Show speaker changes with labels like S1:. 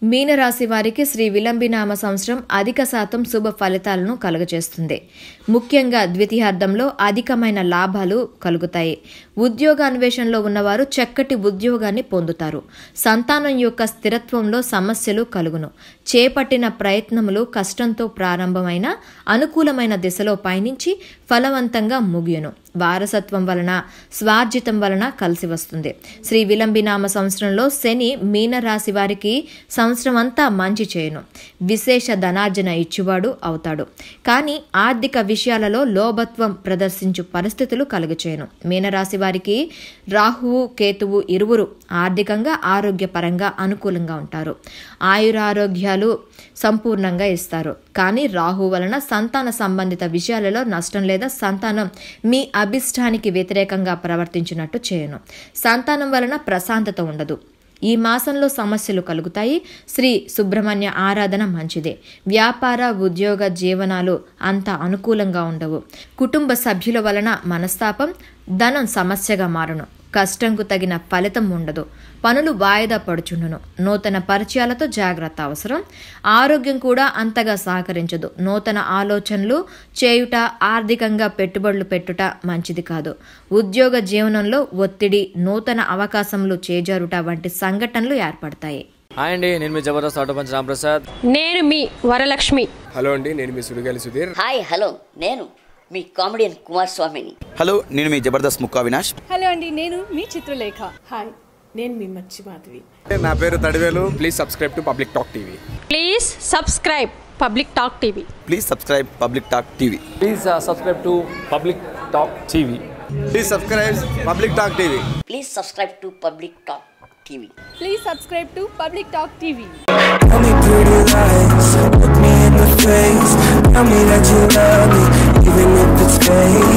S1: మీనరాశి వారికి శ్రీ విలంబినామ సంవత్సరం అధిక శాతం శుభ ఫలితాలను కలుగజేస్తుంది ముఖ్యంగా ద్వితీయార్థంలో అధికమైన లాభాలు కలుగుతాయి ఉద్యోగ అన్వేషణలో ఉన్నవారు చక్కటి ఉద్యోగాన్ని పొందుతారు సంతానం యొక్క స్థిరత్వంలో సమస్యలు కలుగును చేపట్టిన ప్రయత్నములు కష్టంతో ప్రారంభమైన అనుకూలమైన దిశలో పయనించి ఫలవంతంగా ముగియును వారసత్వం వలన స్వార్జితం వలన కలిసి వస్తుంది శ్రీ విలంబినామ సంవత్సరంలో శని మీనరాశి వారికి సంవత్సరం అంతా మంచి చేయను విశేష ధనార్జన ఇచ్చువాడు అవుతాడు కానీ ఆర్థిక విషయాలలో లోభత్వం ప్రదర్శించు పరిస్థితులు కలుగచేయను మీనరాశి వారికి రాహువు కేతువు ఇరువురు ఆర్థికంగా ఆరోగ్యపరంగా అనుకూలంగా ఉంటారు ఆయురారోగ్యాలు సంపూర్ణంగా ఇస్తారు కానీ రాహు వలన సంతాన సంబంధిత విషయాలలో నష్టం లేదా సంతానం మీ అభిష్టానికి వ్యతిరేకంగా ప్రవర్తించినట్టు చేయను సంతానం వలన ప్రశాంతత ఉండదు ఈ మాసంలో సమస్యలు కలుగుతాయి శ్రీ సుబ్రహ్మణ్య ఆరాధన మంచిదే వ్యాపార ఉద్యోగ జీవనాలు అంత అనుకూలంగా ఉండవు కుటుంబ సభ్యుల వలన మనస్తాపం ధనం సమస్యగా మారును కష్టంకు తగిన ఫలితం ఉండదు పనులు వాయిదా పడుచుండును నూతన పరిచయాలతో జాగ్రత్త అవసరం ఆరోగ్యం కూడా అంతగా సహకరించదు నూతన ఆలోచనలు చేయుట ఆర్థికంగా పెట్టుబడులు పెట్టుట మంచిది కాదు ఉద్యోగ జీవనంలో ఒత్తిడి నూతన అవకాశములు చేజారుట వంటి సంఘటనలు ఏర్పడతాయి
S2: హాయ్ అండి నేను మీ జబర్దస్త్ ఆటో పంచ్ రాంప్రసాద్
S3: నేను మీ వరలక్ష్మి
S4: హలో అండి నేను మీ సుడిగాలి సుధీర్
S5: హాయ్ హలో నేను మీ కామెడియన్ కుమార్ స్వామిని
S6: హలో నేను మీ జబర్దస్త్ ముక్కా వినాష్
S7: హలో అండి నేను మీ చిత్రలేఖ హాయ్ నేను మీ మచ్చి మాధవి
S4: నా పేరు Thadivelu please subscribe to Public Talk TV
S3: please subscribe Public Talk TV
S6: please subscribe Public Talk TV
S2: please subscribe to Public Talk TV
S4: please subscribe Public Talk TV
S5: please subscribe to Public Talk TV
S7: please subscribe to Public Talk TV
S8: Tell me pretty lies, look me in the face. Tell me that you love me, even if it's fake.